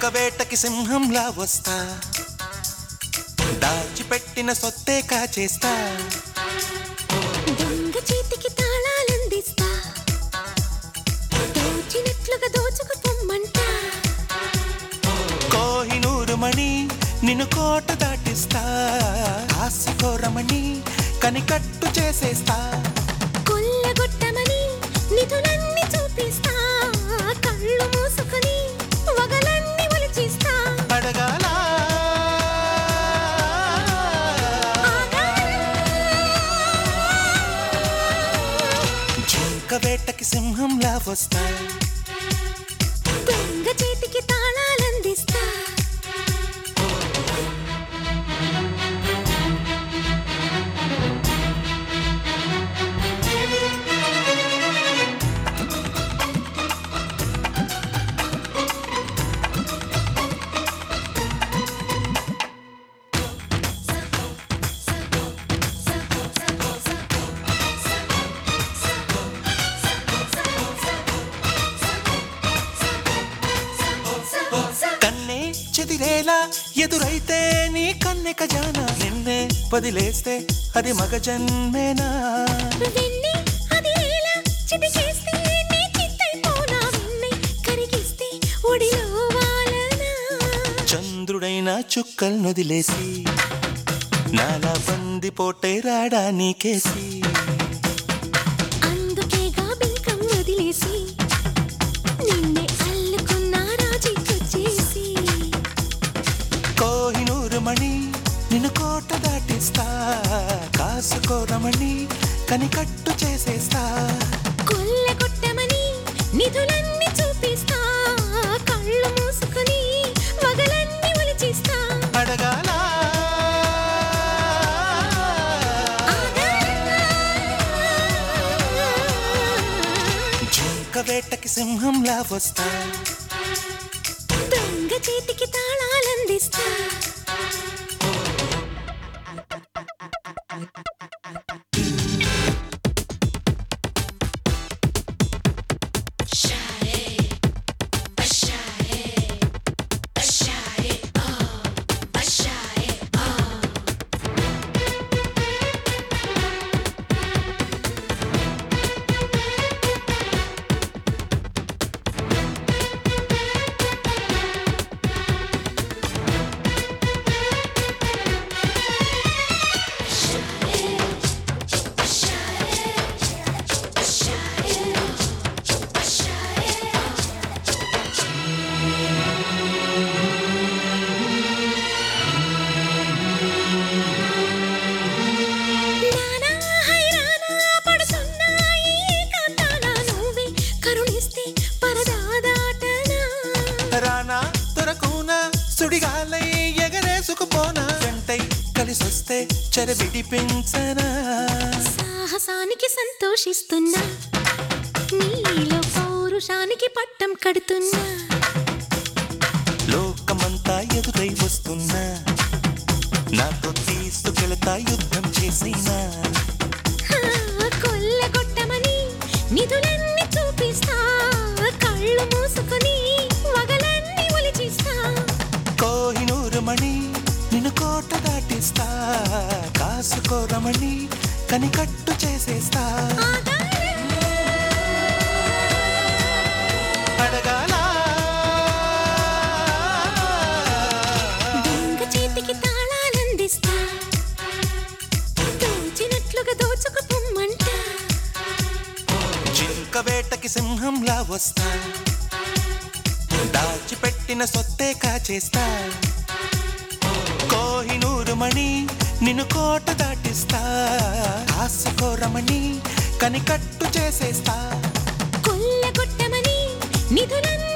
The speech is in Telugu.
వేటకి సింహంలా వస్తా దాచిపెట్టిన సొత్తే కాచేస్తా దొంగ చేతికి తాళాలందిస్తా దోచినట్లుగా దోచుకుపోమ్మంటా కోహినూరు మణి నిన్ను కోట దాటిస్తా ఆశకోరమణి కనికట్టు చేసేస్తా కొల్లగొట్టమని నిధులన్నీ చూపిస్తా కళ్ళు మూసుకొని వగలన్నీ ఒలిచిస్తా అడగాల జింక వేటకి సింహంలా వస్తా దొంగ చేతికి తాళాలందిస్తా కన్నే చెదిరేలా ఎదురైతే నీ కన్నె ఖజానా నిన్నే వదిలేస్తే అది మగ జన్మేనా వెన్నె అది ఎలా చిటికేస్తే నీ చిత్తైపోనా వెన్నె కరిగిస్తే ఒడిలో వాలనా చంద్రుడైన చుక్కల్ నొదిలేసి నాలా బంది పోటే రాడా నీకేసి అందుకేగా బింకం వదిలేసి నిన్నే అల్లుకున్న రాజీకొచ్చేసి కోహినూరు మణి నిన్ను కోట దాటిస్తా కాసుకోరమణి కనికట్టు చేసేస్తా కొల్లగొట్టమని నిధులన్నీ చూపిస్తా కళ్ళు మూసుకొని వగలన్నీ ఒలిచిస్తా అడగాల జింక వేటకి సింహంలా వస్తా దొంగ చేతికి తాళాలందిస్తా నానా హైరానా పడుతున్నాయి కాంతాల నువ్వే కరుణిస్తే పరదా దాటనా రానా దొరకునా సుడిగాలై ఎగరేసుకుపోనా వెంటై కలిసొస్తే చెరబిడి పెంచనా సాహసానికి సంతోషిస్తున్నా నీలో పౌరుషానికి పట్టం కడుతున్నా లోకమంతా ఎదురై వస్తున్నా నాతో తీసుకెళతా యుద్ధం చేసినా హా, కొల్లగొట్టమని నిధులన్నీ చూపిస్తా కళ్ళు మూసుకొని వగలన్నీ ఒలిచిస్తా కోహినూరు మణి నిన్ను కోట దాటిస్తా కాసుకోరమణి కనికట్టు చేసేస్తా అడగాల దొంగ చేతికి తాళాలందిస్తా దోచినట్లుగా దోచుకుపోమ్మంటా జింక వేటకి సింహంలా వస్తా దాచిపెట్టిన సొత్తే కాచేస్తా కోహినూరు మణి నిన్ను కోట దాటిస్తా ఆశకోరమణి కనికట్టు చేసేస్తా కొల్లగొట్టమని నిధులన్నీ